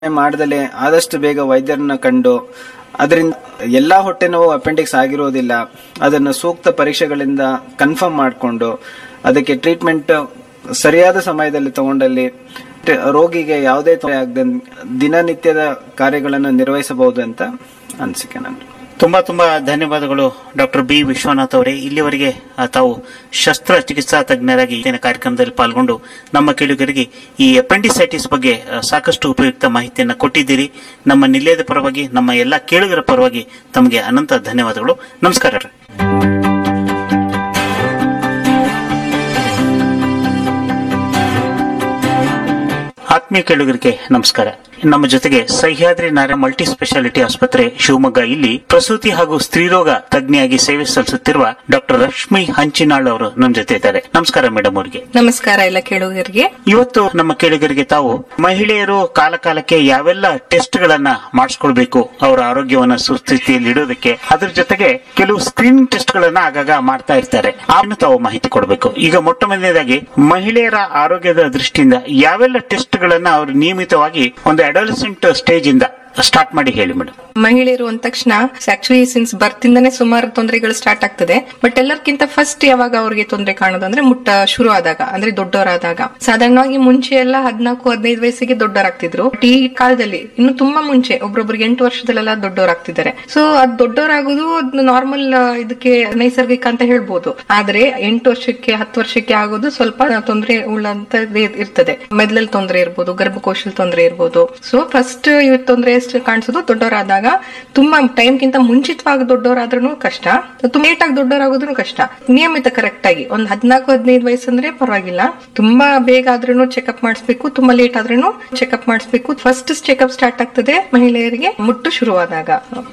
ಮಾಡದಲೆ ಆದಷ್ಟು ಬೇಗ ವೈದ್ಯರನ್ನ ಕಂಡು ಅದರಿಂದ ಎಲ್ಲಾ ಹೊಟ್ಟೆ ನೋವು ಅಪೆಂಡಿಕ್ಸ್ ಆಗಿರೋದಿಲ್ಲ ಅದನ್ನು ಸೂಕ್ತ ಪರೀಕ್ಷೆಗಳಿಂದ ಕನ್ಫರ್ಮ್ ಮಾಡಿಕೊಂಡು ಅದಕ್ಕೆ ಟ್ರೀಟ್ಮೆಂಟ್ ಸರಿಯಾದ ಸಮಯದಲ್ಲಿ ತಗೊಂಡಲ್ಲಿ ಟ- ರೋಗಿಗೆ ಯಾವುದೇ ತೊಂದರೆ ಆಗದೆ ದಿನನಿತ್ಯದ ಕಾರ್ಯಗಳನ್ನು ನಿರ್ವಹಿಸಬಹುದು ಅಂತ ಅನಿಸಿಕೆ ನಾನು ತುಂಬಾ ತುಂಬಾ ಧನ್ಯವಾದಗಳು ಡಾಕ್ಟರ್ ಬಿ ವಿಶ್ವನಾಥ್ ಅವರೇ ಇಲ್ಲಿವರೆಗೆ ಆ, ತಾವು ಶಸ್ತ್ರಚಿಕಿತ್ಸಾ ತಜ್ಞರಾಗಿ ಇಂದಿನ ಕಾರ್ಯಕ್ರಮದಲ್ಲಿ ಪಾಲ್ಗೊಂಡು ನಮ್ಮ ಕೇಳುಗರಿಗೆ ಈ ಅಪೆಂಡಿಸೈಟಿಸ್ ಬಗ್ಗೆ ಆ, ಸಾಕಷ್ಟು ಉಪಯುಕ್ತ ಮಾಹಿತಿಯನ್ನು ಕೊಟ್ಟಿದ್ದೀರಿ ನಮ್ಮ ನಿಲಯದ ಪರವಾಗಿ ನಮ್ಮ ಎಲ್ಲ ಕೇಳುಗರ ಪರವಾಗಿ ತಮಗೆ ಅನಂತ ಧನ್ಯವಾದಗಳು ನಮಸ್ಕಾರ ರೀ. ಆತ್ಮೀಯ ಕೇಳುಗರಿಗೆ ನಮಸ್ಕಾರ ನಮ್ಮ ಜೊತೆಗೆ ಸಹ್ಯಾದ್ರಿ ನಾರಾಯಣ ಮಲ್ಟಿ ಸ್ಪೆಷಾಲಿಟಿ ಆಸ್ಪತ್ರೆ ಶಿವಮೊಗ್ಗ ಇಲ್ಲಿ ಪ್ರಸೂತಿ ಹಾಗೂ ಸ್ತ್ರೀರೋಗ ತಜ್ಞೆಯಾಗಿ ಸೇವೆ ಸಲ್ಲಿಸುತ್ತಿರುವ ಡಾಕ್ಟರ್ ಲಕ್ಷ್ಮಿ ಹಂಚಿನಾಳ್ ಅವರು ನಮ್ಮ ಜೊತೆ ಇದ್ದಾರೆ ನಮಸ್ಕಾರ ಮೇಡಮ್ ಅವರಿಗೆ ನಮಸ್ಕಾರ ಎಲ್ಲ ಕೇಳುಗರಿಗೆ ಇವತ್ತು ನಮ್ಮ ಕೇಳುಗರಿಗೆ ತಾವು ಮಹಿಳೆಯರು ಕಾಲ ಕಾಲಕ್ಕೆ ಯಾವೆಲ್ಲ ಟೆಸ್ಟ್ ಗಳನ್ನ ಮಾಡಿಸ್ಕೊಳ್ಬೇಕು ಅವರ ಆರೋಗ್ಯವನ್ನ ಸುಸ್ಥಿತಿಯಲ್ಲಿ ಇಡೋದಕ್ಕೆ ಅದ್ರ ಜೊತೆಗೆ ಕೆಲವು ಸ್ಕ್ರೀನಿಂಗ್ ಟೆಸ್ಟ್ ಗಳನ್ನ ಆಗಾಗ ಮಾಡ್ತಾ ಇರ್ತಾರೆ ಆಮೇಲೆ ತಾವು ಮಾಹಿತಿ ಕೊಡಬೇಕು ಈಗ ಮೊಟ್ಟ ಮೊದಲನೇದಾಗಿ ಮಹಿಳೆಯರ ಆರೋಗ್ಯದ ದೃಷ್ಟಿಯಿಂದ ಯಾವೆಲ್ಲ ಟೆಸ್ಟ್ ಗಳನ್ನ ಅವರು ನಿಯಮಿತವಾಗಿ ಒಂದು ಅಡೋಲಸೆಂಟ್ ಸ್ಟೇಜ್ ಇಂದ ಸ್ಟಾರ್ಟ್ ಮಾಡಿ ಹೇಳಿ ಮೇಡಮ್ ಮಹಿಳೆಯರು ಅಂದ ತಕ್ಷಣ ಆಕ್ಚುಲಿ ಸಿನ್ಸ್ ಬರ್ತಿಂದಾನೆ ಸುಮಾರು ತೊಂದರೆಗಳು ಸ್ಟಾರ್ಟ್ ಆಗ್ತದೆ ಬಟ್ ಎಲ್ಲರಿಗಿಂತ ಫಸ್ಟ್ ಯಾವಾಗ ಅವ್ರಿಗೆ ತೊಂದರೆ ಕಾಣೋದು ಅಂದ್ರೆ ಮುಟ್ಟ ಶುರು ಆದಾಗ ಅಂದ್ರೆ ದೊಡ್ಡವರಾದಾಗ ಸಾಧಾರಣವಾಗಿ ಮುಂಚೆ ಎಲ್ಲ ಹದಿನಾಲ್ಕು ಹದಿನೈದು ವಯಸ್ಸಿಗೆ ದೊಡ್ಡವರಾಗ್ತಿದ್ರು But ಈ ಕಾಲದಲ್ಲಿ ಇನ್ನು ತುಂಬಾ ಮುಂಚೆ ಒಬ್ರೊಬ್ರಿಗೆ ಎಂಟು ವರ್ಷದಲ್ಲೆಲ್ಲ ದೊಡ್ಡವರಾಗ್ತಿದ್ದಾರೆ ಸೊ ಅದ್ ದೊಡ್ಡವರಾಗೋದು ನಾರ್ಮಲ್ ಇದಕ್ಕೆ ನೈಸರ್ಗಿಕ ಅಂತ ಹೇಳ್ಬೋದು ಆದ್ರೆ ಎಂಟು ವರ್ಷಕ್ಕೆ ಹತ್ತು ವರ್ಷಕ್ಕೆ ಆಗೋದು ಸ್ವಲ್ಪ ತೊಂದರೆ ಉಳ್ಳಂತದ್ದೇ ಇರ್ತದೆ ಮೆದ್ಲಲ್ಲಿ ತೊಂದರೆ ಇರ್ಬೋದು ಗರ್ಭಕೋಶದಲ್ಲಿ ತೊಂದರೆ ಇರ್ಬೋದು ಸೊ ಫಸ್ಟ್ ಇವ್ ತೊಂದರೆ ಕಾಣಿಸೋದು ದೊಡ್ಡವರಾದಾಗ ತುಂಬಾ ಟೈಮ್ಗಿಂತ ಮುಂಚಿತವಾಗಿ ದೊಡ್ಡವರಾದ್ರೂ ಕಷ್ಟ ತುಂಬಾ ಲೇಟ್ ಆಗಿ ದೊಡ್ಡವರಾಗೋದ್ರೂ ಕಷ್ಟ ನಿಯಮಿತ ಕರೆಕ್ಟ್ ಆಗಿ ಒಂದ್ ಹದಿನಾಲ್ಕು ಹದಿನೈದು ವಯಸ್ಸಂದ್ರೆ ಪರವಾಗಿಲ್ಲ ತುಂಬಾ ಬೇಗ ಆದ್ರೂ ಚೆಕಪ್ ಮಾಡಿಸ್ಬೇಕು ತುಂಬಾ ಲೇಟ್ ಆದ್ರೂ ಚೆಕಪ್ ಮಾಡಿಸ್ಬೇಕು ಫಸ್ಟ್ ಚೆಕಪ್ ಸ್ಟಾರ್ಟ್ ಆಗ್ತದೆ ಮಹಿಳೆಯರಿಗೆ ಮುಟ್ಟು ಶುರುವಾದಾಗ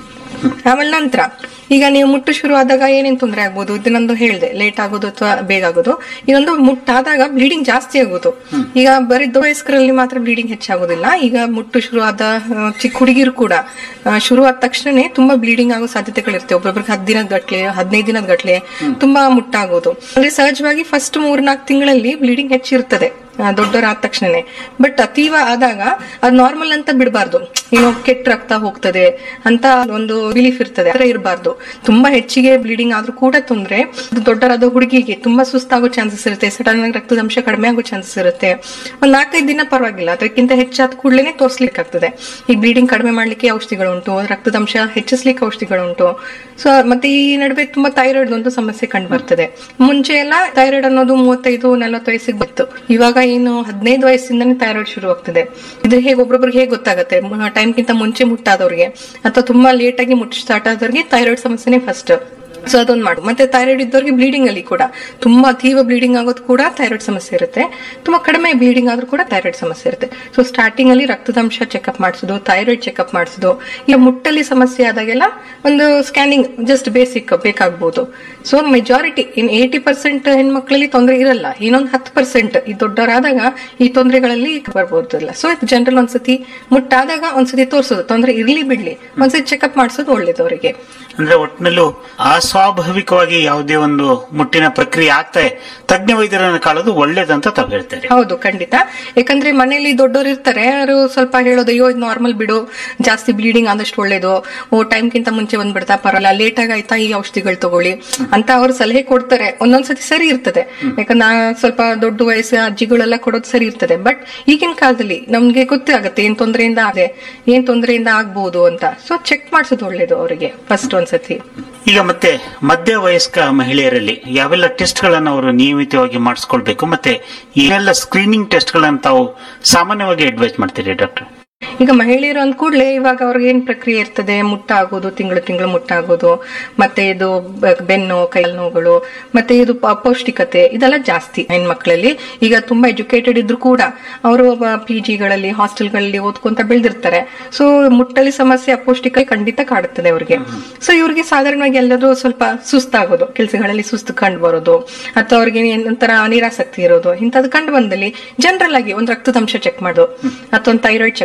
ಆಮೇಲೆ ನಂತರ ಈಗ ನೀವು ಮುಟ್ಟು ಶುರು ಆದಾಗ ಏನೇನ್ ತೊಂದರೆ ಆಗ್ಬೋದು ಇದನ್ನೊಂದು ಹೇಳ್ದೆ ಲೇಟ್ ಆಗೋದು ಅಥವಾ ಬೇಗ ಆಗೋದು ಇನ್ನೊಂದು ಮುಟ್ಟಾದಾಗ ಬ್ಲೀಡಿಂಗ್ ಜಾಸ್ತಿ ಆಗೋದು ಈಗ ಬರೀ ದೊಡ್ಡ ವಯಸ್ಕರಲ್ಲಿ ಮಾತ್ರ ಬ್ಲೀಡಿಂಗ್ ಹೆಚ್ಚಾಗೋದಿಲ್ಲ ಈಗ ಮುಟ್ಟು ಶುರು ಆದ ಆ, ಚಿಕ್ಕ ಹುಡುಗಿರು ಕೂಡ ಆ, ಶುರು ಆದ ತಕ್ಷಣನೇ ತುಂಬಾ ಬ್ಲೀಡಿಂಗ್ ಆಗೋ ಸಾಧ್ಯತೆಗಳಿರುತ್ತೆ ಒಬ್ಬೊಬ್ರಿಗೆ ಹತ್ತು ದಿನದ ಗಟ್ಲೆ ಹದಿನೈದು ದಿನದ ಗಟ್ಲೆ ತುಂಬಾ ಮುಟ್ಟಾಗೋದು ಅಂದ್ರೆ ಸಹಜವಾಗಿ ಫಸ್ಟ್ ಮೂರ್ನಾಲ್ಕು ತಿಂಗಳಲ್ಲಿ ಬ್ಲೀಡಿಂಗ್ ಹೆಚ್ಚಿರ್ತದೆ ಆ, ದೊಡ್ಡವರಾದ ತಕ್ಷಣನೇ ಬಟ್ ಅತೀವ ಆದಾಗ ಅದು ನಾರ್ಮಲ್ ಅಂತ ಬಿಡಬಾರ್ದು ಏನೋ ಕೆಟ್ಟ ರಕ್ತ ಹೋಗ್ತದೆ ಅಂತ ಒಂದು ಬಿಲೀಫ್ ಇರ್ತದೆ ಆತರ ಇರಬಾರ್ದು ತುಂಬಾ ಹೆಚ್ಚಿಗೆ ಬ್ಲೀಡಿಂಗ್ ಆದ್ರೂ ಕೂಡ ತೊಂದ್ರೆ ಅದು ದೊಡ್ಡರಾದ ಹುಡುಗಿಗೆ ತುಂಬಾ ಸುಸ್ತಾಗೋ ಚಾನ್ಸಸ್ ಇರುತ್ತೆ ಸಡನ್ ಆಗಿ ರಕ್ತದ ಅಂಶ ಕಡಿಮೆ ಆಗೋ ಚಾನ್ಸಸ್ ಇರುತ್ತೆ ಒಂದ್ ನಾಲ್ಕೈದು ದಿನ ಪರವಾಗಿಲ್ಲ ಅದಕ್ಕಿಂತ ಹೆಚ್ಚಾದ ಕೂಡಲೇ ತೋರಿಸ್ಲಿಕ್ಕಾಗ್ತದೆ ಈ ಬ್ಲೀಡಿಂಗ್ ಕಡಿಮೆ ಮಾಡ್ಲಿಕ್ಕೆ ಔಷಧಿಗಳು ಉಂಟು ರಕ್ತದ ಅಂಶ ಹೆಚ್ಚಿಸ್ಲಿಕ್ಕೆ ಔಷಧಿಗಳು ಉಂಟು ಸೊ ಮತ್ತೆ ಈ ನಡುವೆ ತುಂಬಾ ಥೈರಾಯ್ಡ್ ಒಂದು ಸಮಸ್ಯೆ ಕಂಡು ಬರ್ತದೆ ಮುಂಚೆ ಎಲ್ಲ ಥೈರಾಯ್ಡ್ ಅನ್ನೋದು ಮೂವತ್ತೈದು ನಲವತ್ತು ವಯಸ್ಸಿಗೆ ಬಂತು ಇವಾಗ ಏನು ಹದಿನೈದು ವಯಸ್ಸಿಂದನೇ ಥೈರಾಯ್ಡ್ ಶುರು ಆಗ್ತದೆ ಇದು ಹೇಗೆ ಒಬ್ಬೊಬ್ರಿಗೆ ಹೇಗೆ ಗೊತ್ತಾಗುತ್ತೆ ಟೈಮ್ಗಿಂತ ಮುಂಚೆ ಮುಟ್ಟಾದವ್ರಿಗೆ ಅಥವಾ ತುಂಬಾ ಲೇಟ್ ಆಗಿ ಮುಟ್ಟು ಸ್ಟಾರ್ಟ್ ಆದವ್ರಿಗೆ ಥೈರಾಯ್ಡ್ ಸಮಸ್ಯೆನೇ ಫಸ್ಟ್ ಸೊ ಅದೊಂದು ಮಾಡು ಮತ್ತೆ ಥೈರಾಯ್ಡ್ ಇದ್ದವ್ರಿಗೆ ಬ್ಲೀಡಿಂಗ್ ಅಲ್ಲಿ ಕೂಡ ತುಂಬಾ ತೀವ್ರ ಬ್ಲೀಡಿಂಗ್ ಆಗೋದು ಕೂಡ ಥೈರಾಯ್ಡ್ ಸಮಸ್ಯೆ ಇರುತ್ತೆ ತುಂಬಾ ಕಡಿಮೆ ಬ್ಲೀಡಿಂಗ್ ಆದ್ರೂ ಕೂಡ ಥೈರಾಯ್ಡ್ ಸಮಸ್ಯೆ ಇರುತ್ತೆ ಸೊ ಸ್ಟಾರ್ಟಿಂಗ್ ಅಲ್ಲಿ ರಕ್ತದಂಶ ಚೆಕಪ್ ಮಾಡಿಸೋದು ಥೈರಾಯ್ಡ್ ಚೆಕಪ್ ಮಾಡಿಸೋದು ಇಲ್ಲ ಮುಟ್ಟಲ್ಲಿ ಸಮಸ್ಯೆ ಆದಾಗೆಲ್ಲ ಒಂದು ಸ್ಕ್ಯಾನಿಂಗ್ ಜಸ್ಟ್ ಬೇಸಿಕ್ ಬೇಕಾಗ್ಬೋದು so majority in eighty percent ಹೆಣ್ಮಕ್ಳಲ್ಲಿ ತೊಂದರೆ ಇರಲ್ಲ ಇನ್ನೊಂದು ಹತ್ತು ಪರ್ಸೆಂಟ್ ಈ ದೊಡ್ಡವರಾದಾಗ ಈ ತೊಂದರೆಗಳಲ್ಲಿ ಬರ್ಬೋದಲ್ಲ ಸೊ ಇದು ಜನರಲ್ ಒಂದ್ಸತಿ ಮುಟ್ಟಾದಾಗ ಒಂದ್ಸತಿ ತೋರಿಸೋದು ತೊಂದರೆ ಇರ್ಲಿ ಬಿಡ್ಲಿ ಒಂದ್ಸತಿ ಚೆಕಪ್ ಮಾಡಿಸೋದು ಒಳ್ಳೇದು ಅವರಿಗೆ ಅಂದ್ರೆ ಒಟ್ಟಿನಲ್ಲೂ ಅಸ್ವಾಭಾವಿಕವಾಗಿ ಯಾವುದೇ ಒಂದು ಮುಟ್ಟಿನ ಪ್ರಕ್ರಿಯೆ ಆಗ್ತಾ ತಜ್ಞ ವೈದ್ಯರನ್ನು ಕಾಣೋದು ಒಳ್ಳೇದಂತ ತಾವು ಹೇಳ್ತಾರೆ ಹೌದು ಖಂಡಿತ ಯಾಕಂದ್ರೆ ಮನೆಯಲ್ಲಿ ದೊಡ್ಡವರು ಇರ್ತಾರೆ ಅವರು ಸ್ವಲ್ಪ ಹೇಳೋದು ಅಯ್ಯೋ ಇದು ನಾರ್ಮಲ್ ಬಿಡು ಜಾಸ್ತಿ ಬ್ಲೀಡಿಂಗ್ ಆದಷ್ಟು ಒಳ್ಳೇದು ಓ ಟೈಮ್ಗಿಂತ ಮುಂಚೆ ಬಂದ್ಬಿಡ್ತಾ ಪರಲ್ಲ ಲೇಟ್ ಆಗಿ ಆಯ್ತಾ ಈ ಔಷಧಿಗಳು ತಗೊಳ್ಳಿ ಅಂತ ಅವ್ರು ಸಲಹೆ ಕೊಡ್ತಾರೆ ಒಂದೊಂದ್ಸತಿ ಸರಿ ಇರ್ತದೆ ಯಾಕಂದ್ರೆ ನಾ ಸ್ವಲ್ಪ ದೊಡ್ಡ ವಯಸ್ಸು ಅಜ್ಜಿಗಳೆಲ್ಲ ಕೊಡೋದು ಸರಿ ಇರ್ತದೆ ಬಟ್ ಈಗಿನ ಕಾಲದಲ್ಲಿ ನಮ್ಗೆ ಗೊತ್ತೇ ಆಗುತ್ತೆ ಏನ್ ತೊಂದರೆಯಿಂದ ಆಗಿದೆ ಏನ್ ತೊಂದರೆಯಿಂದ ಆಗ್ಬೋದು ಅಂತ ಸೊ ಚೆಕ್ ಮಾಡಿಸೋದು ಒಳ್ಳೇದು ಅವರಿಗೆ ಫಸ್ಟ್ ಒಂದ್ಸತಿ ಈಗ ಮತ್ತೆ ಮಧ್ಯ ವಯಸ್ಕ ಮಹಿಳೆಯರಲ್ಲಿ ಯಾವೆಲ್ಲ ಟೆಸ್ಟ್ ಗಳನ್ನು ಅವರು ನಿಯಮಿತವಾಗಿ ಮಾಡಿಸ್ಕೊಳ್ಬೇಕು ಮತ್ತೆ ಏನೆಲ್ಲ ಸ್ಕ್ರೀನಿಂಗ್ ಟೆಸ್ಟ್ ಗಳನ್ನು ತಾವು ಸಾಮಾನ್ಯವಾಗಿ ಅಡ್ವೈಸ್ ಮಾಡ್ತೀರಿ ಡಾಕ್ಟರ್ ಈಗ ಮಹಿಳೆಯರು ಅಂದ ಕೂಡಲೇ ಇವಾಗ ಅವ್ರಿಗೆ ಏನ್ ಪ್ರಕ್ರಿಯೆ ಇರ್ತದೆ ಮುಟ್ಟ ಆಗೋದು ತಿಂಗಳು ತಿಂಗಳು ಮುಟ್ಟ ಆಗೋದು ಮತ್ತೆ ಇದು ಬ- ಬೆನ್ನು ಕೈ ನೋವುಗಳು ಮತ್ತೆ ಇದು ಪ- ಅಪೌಷ್ಟಿಕತೆ ಇದೆಲ್ಲ ಜಾಸ್ತಿ ಹೆಣ್ಮಕ್ಳಲ್ಲಿ ಈಗ ತುಂಬಾ ಎಜುಕೇಟೆಡ್ ಇದ್ರು ಕೂಡ ಅವರು ಪಿ ಜಿಗಳಲ್ಲಿ ಹಾಸ್ಟೆಲ್ಗಳಲ್ಲಿ ಓದ್ಕೊಂತ ಬೆಳೆದಿರ್ತಾರೆ ಸೊ ಮುಟ್ಟಲಿ ಸಮಸ್ಯೆ ಅಪೌಷ್ಟಿಕ ಖಂಡಿತ ಕಾಡುತ್ತದೆ ಅವ್ರಿಗೆ ಸೊ ಇವ್ರಿಗೆ ಸಾಧಾರಣವಾಗಿ ಎಲ್ಲರೂ ಸ್ವಲ್ಪ ಸುಸ್ತಾಗೋದು ಕೆಲಸಗಳಲ್ಲಿ ಸುಸ್ತು ಕಂಡು ಬರೋದು ಅಥವಾ ಅವ್ರಿಗೆ ಒಂಥರ ನಿರಾಸಕ್ತಿ ಇರೋದು ಇಂಥದ್ದು ಕಂಡು ಬಂದಲ್ಲಿ ಜನರಲ್ ಆಗಿ ಒಂದು ರಕ್ತದಂಶ ಚೆಕ್ ಮಾಡೋದು ಅಥವಾ ಒಂದು ಥೈರಾಯ್ಡ್ ಚೆಕ್ ಮಾಡಿಸೋದು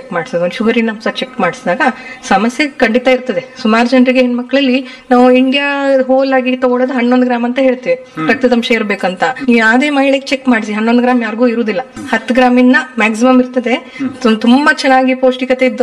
ಒಂದು ಶುಗರಿನ ಅಂಶ ಚೆಕ್ ಮಾಡಿಸಿದಾಗ ಸಮಸ್ಯೆ ಖಂಡಿತ ಇರ್ತದೆ ಸುಮಾರು ಜನರಿಗೆ ಹೆಣ್ಮಕ್ಳಲ್ಲಿ ನಾವು ಇಂಡಿಯಾ ಹೋಲ್ ಆಗಿ ತಗೊಳ್ಳೋದು ಹನ್ನೊಂದು ಗ್ರಾಮ್ ಅಂತ ಹೇಳ್ತೇವೆ ರಕ್ತದಂಶ ಇರ್ಬೇಕಂತ ನೀವು ಯಾವುದೇ ಮಹಿಳೆಗೆ ಚೆಕ್ ಮಾಡಿಸಿ ಹನ್ನೊಂದು ಗ್ರಾಮ್ ಯಾರಿಗೂ ಇರುವುದಿಲ್ಲ ಹತ್ತು ಗ್ರಾಮಿನ ಮ್ಯಾಕ್ಸಿಮಮ್ ಇರ್ತದೆ ತು- ತುಂಬಾ ಚೆನ್ನಾಗಿ ಪೌಷ್ಟಿಕತೆ ಇದ್ದ